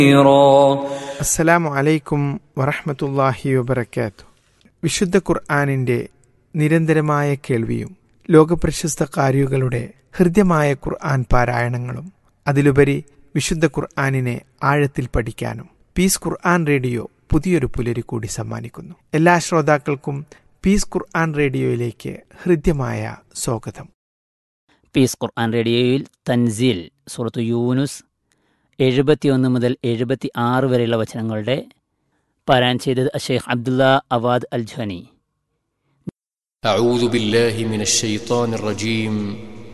അസ്സലാമു അലൈക്കും വറഹ്മത്തുള്ളാഹി വബറകാത്തു വിശുദ്ധ ഖുർആാനിൻ്റെ നിരന്തരമായ കേൾവിയും ലോകപ്രശസ്ത കാരികളുടെ ഹൃദ്യമായ ഖുർആൻ പാരായണങ്ങളും അതിലുപരി വിശുദ്ധ ഖുർആാനിനെ ആഴത്തിൽ പഠിക്കാനും പീസ് ഖുർആൻ റേഡിയോ പുതിയൊരു പുലരി കൂടി സമ്മാനിക്കുന്നു എല്ലാ ശ്രോതാക്കൾക്കും പീസ് ഖുർആൻ റേഡിയോയിലേക്ക് ഹൃദ്യമായ സ്വാഗതം പീസ് ഖുർആൻ റേഡിയോയിൽ തൻസീൽ സുഹൃത്ത് യൂനുസ് എഴുപത്തിയൊന്ന് മുതൽ എഴുപത്തി ആറ് വരെയുള്ള വചനങ്ങളുടെ പാരായണം ചെയ്തത് Sheikh Abdullah Awad al Juhani أعوذ بالله من الشيطان الرجيم